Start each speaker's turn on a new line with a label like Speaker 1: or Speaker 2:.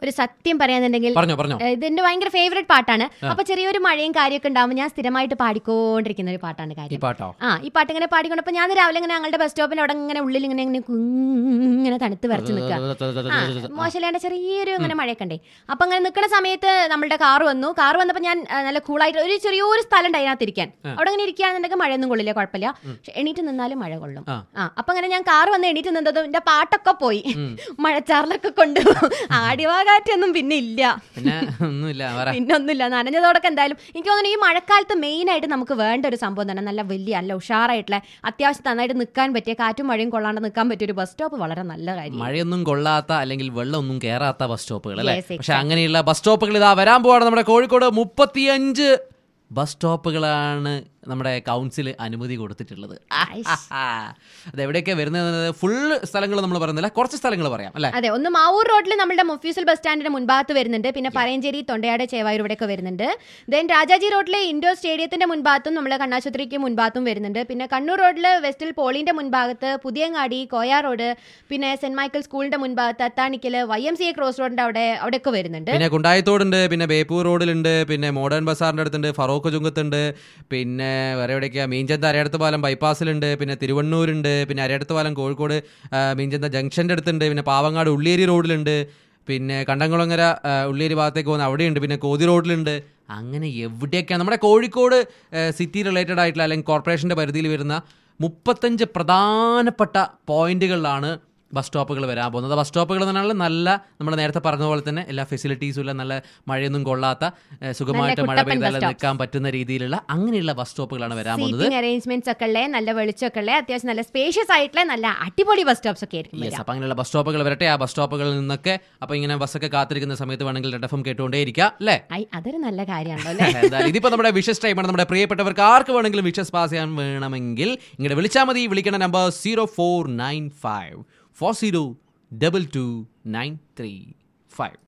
Speaker 1: ഒരു സത്യം പറയാന്നുണ്ടെങ്കിൽ
Speaker 2: പറഞ്ഞോ പറഞ്ഞോ
Speaker 1: ഏഹ് ഇത് എന്റെ ഭയങ്കര ഫേവറേറ്റ് പാട്ടാണ് അപ്പൊ ചെറിയൊരു മഴയും കാര്യമൊക്കെ ഉണ്ടാവുമ്പോൾ ഞാൻ സ്ഥിരമായിട്ട് പാടിക്കൊണ്ടിരിക്കുന്ന ഒരു പാട്ടാണ്
Speaker 2: ഈ
Speaker 1: കാര്യം
Speaker 2: പാട്ടോ
Speaker 1: ആ ഈ പാട്ട് ഇങ്ങനെ പാടിക്കൊണ്ടപ്പോ ഞാൻ രാവിലെ ഇങ്ങനെ ഞങ്ങളുടെ ബസ് സ്റ്റോപ്പിൽ അവിടെ ഇങ്ങനെ ഉള്ളിൽ ഇങ്ങനെ ഇങ്ങനെ കുങ് ഇങ്ങനെ തണുത്ത് വരച്ച് നിൽക്കുക ആ മോശമില്ലാണ്ട് ചെറിയൊരു ഇങ്ങനെ മഴയൊക്കെ ഉണ്ടേ അപ്പൊ അങ്ങനെ നിൽക്കുന്ന സമയത്ത് നമ്മളുടെ കാർ വന്നു കാർ വന്നപ്പോൾ ഞാൻ ആ, നല്ല കൂളായിട്ട് ഒരു ചെറിയൊരു സ്ഥലം ഉണ്ട് അതിനകത്ത് ഇരിക്കാൻ അവിടെ ഇങ്ങനെ ഇരിക്കുകയാണെന്നുണ്ടെങ്കിൽ മഴയൊന്നും കൊള്ളില്ല കുഴപ്പമില്ല പക്ഷെ എണീറ്റ് നിന്നാലും മഴ കൊള്ളും
Speaker 2: ആ.
Speaker 1: ആ അപ്പൊ അങ്ങനെ ഞാൻ കാർ വന്ന് എണീറ്റ് നിന്നതും എന്റെ പാട്ടൊക്കെ പോയി മഴച്ചാറിലൊക്കെ കൊണ്ട് ആടിവാകാറ്റൊന്നും പിന്നെ ഇല്ല
Speaker 2: പിന്നെ ഒന്നുമില്ല പറ
Speaker 1: പിന്നെ ഒന്നുമില്ല നനഞ്ഞതോടൊക്കെ എന്തായാലും എനിക്ക് തോന്നുന്നു ഈ മഴക്കാലത്ത് മെയിൻ ആയിട്ട് നമുക്ക് വേണ്ട ഒരു സംഭവം തന്നെ നല്ല വലിയ നല്ല ഉഷാറായിട്ടുള്ള അത്യാവശ്യം നന്നായിട്ട് നിൽക്കാൻ പറ്റിയ കാറ്റും മഴയും കൊള്ളാണ്ട് നിൽക്കാൻ പറ്റിയ ഒരു ബസ് സ്റ്റോപ്പ് വളരെ നല്ല കാര്യം
Speaker 2: മഴയൊന്നും കൊള്ളാത്ത അല്ലെങ്കിൽ വെള്ളമൊന്നും കയറാത്ത ബസ് സ്റ്റോപ്പുകൾ അല്ലേ
Speaker 1: Yes,
Speaker 2: പക്ഷെ അങ്ങനെയുള്ള ബസ് സ്റ്റോപ്പുകൾ ഇതാ വരാൻ പോവാണ് നമ്മുടെ കോഴിക്കോട് മുപ്പത്തിയഞ്ച് ബസ് സ്റ്റോപ്പുകളാണ് നമ്മുടെ കൗൺസിൽ അനുമതി കൊടുത്തിട്ടുള്ളത് അത് എവിടെയൊക്കെ വരുന്നത് ഫുൾ സ്ഥലങ്ങൾ നമ്മൾ പറയുന്നില്ല കുറച്ച് സ്ഥലങ്ങൾ പറയാം അല്ലേ
Speaker 1: അതെ ഒന്ന് മാവൂർ റോഡിൽ നമ്മുടെ മുഫ്യൂസൽ ബസ് സ്റ്റാൻഡിന്റെ മുൻഭാഗത്ത് വരുന്നുണ്ട് പിന്നെ പറയഞ്ചേരി തൊണ്ടയാട് ചേവായൂർ ഇവിടെയൊക്കെ വരുന്നുണ്ട് ദെൻ രാജാജി റോഡിലെ ഇൻഡോർ സ്റ്റേഡിയത്തിന്റെ മുൻഭാഗത്തും നമ്മുടെ കണ്ണാശുപത്രിക്ക് മുൻഭാഗത്തും വരുന്നുണ്ട് പിന്നെ കണ്ണൂർ റോഡിൽ വെസ്റ്റിൽ പോളിന്റെ മുൻഭാഗത്ത് പുതിയങ്ങാടി കോയ റോഡ് പിന്നെ സെന്റ് മൈക്കിൾ സ്കൂളിന്റെ മുൻഭാഗത്ത് അത്താണിക്കല് Y M C A cross റോഡിന്റെ അവിടെ അവിടെയൊക്കെ വരുന്നുണ്ട്
Speaker 2: പിന്നെ കുണ്ടായത്തോടുണ്ട് പിന്നെ ബേപ്പൂർ റോഡിലുണ്ട് പിന്നെ മോഡേൺ ബസാറിന്റെ അടുത്തുണ്ട് ഫറോക്ക് ചുങ്കത്തുണ്ട് പിന്നെ വേറെ എവിടെയൊക്കെയാ മീഞ്ചന്ത അരയടത്ത് പാലം ബൈപ്പാസിലുണ്ട് പിന്നെ തിരുവണ്ണൂരുണ്ട് പിന്നെ അരയടത്ത് പാലം കോഴിക്കോട് ആ, മീഞ്ചന്ത ജംഗ്ഷന്റെ അടുത്തുണ്ട് പിന്നെ പാവങ്ങാട് ഉള്ളിയേരി റോഡിലുണ്ട് പിന്നെ കണ്ടംകുളങ്ങര ആ, ഉള്ളിയേരി ഭാഗത്തേക്ക് പോകുന്ന അവിടെയുണ്ട് പിന്നെ കോതി റോഡിലുണ്ട് അങ്ങനെ എവിടെയൊക്കെയാണ് നമ്മുടെ കോഴിക്കോട് സിറ്റി റിലേറ്റഡ് ആയിട്ടുള്ള അല്ലെങ്കിൽ കോർപ്പറേഷന്റെ പരിധിയിൽ വരുന്ന മുപ്പത്തഞ്ച് പ്രധാനപ്പെട്ട പോയിന്റുകളിലാണ് ബസ് സ്റ്റോപ്പുകൾ വരാൻ പോകുന്നത് ബസ് സ്റ്റോപ്പുകൾ എന്ന് പറഞ്ഞാൽ നല്ല നമ്മൾ നേരത്തെ പറഞ്ഞ പോലെ തന്നെ എല്ലാ ഫെസിലിറ്റീസും ഉള്ള നല്ല മഴയൊന്നും കൊള്ളാത്ത ഏഹ്, സുഖമായിട്ട് മഴ
Speaker 1: കുട്ടപ്പൻ
Speaker 2: പെയ്താൽ
Speaker 1: bus stops.
Speaker 2: നിൽക്കാൻ പറ്റുന്ന രീതിയിലുള്ള അങ്ങനെയുള്ള ബസ് സ്റ്റോപ്പുകളാണ് വരാൻ പോകുന്നത്
Speaker 1: സീറ്റിംഗ് അറേഞ്ച്മെന്റ്സ് ഒക്കെ ഉള്ള നല്ല വെളിച്ചമൊക്കെ ഉള്ള അത്യാവശ്യം നല്ല സ്പേഷ്യസ് ആയിട്ടുള്ള നല്ല അടിപൊളി ബസ് സ്റ്റോപ്സ് ഒക്കെ ആയിരിക്കും
Speaker 2: യെസ്
Speaker 1: വരിക.
Speaker 2: അപ്പം അങ്ങനെയുള്ള ബസ് സ്റ്റോപ്പുകൾ വരട്ടെ ആ ബസ് സ്റ്റോപ്പുകളിൽ നിന്നൊക്കെ അപ്പം ഇങ്ങനെ ബസ്സൊക്കെ കാത്തിരിക്കുന്ന സമയത്ത് വേണമെങ്കിൽ റെഡ് എഫ് എം കേട്ടുകൊണ്ടേ ഇരിക്കാം അല്ലേ
Speaker 1: ഐ, അതൊരു നല്ല കാര്യമാണല്ലോ അല്ലേ
Speaker 2: എന്തായാലും ഇതിപ്പോ നമ്മുടെ വിഷസ് ടൈമാണ് നമ്മുടെ പ്രിയപ്പെട്ടവർക്ക് ആർക്ക് വേണമെങ്കിലും വിഷസ് പാസ് ചെയ്യാൻ വേണമെങ്കിൽ ഇങ്ങോട്ട് വിളിച്ചാൽ മതി വിളിക്കേണ്ട number zero four nine five four zero double two nine three five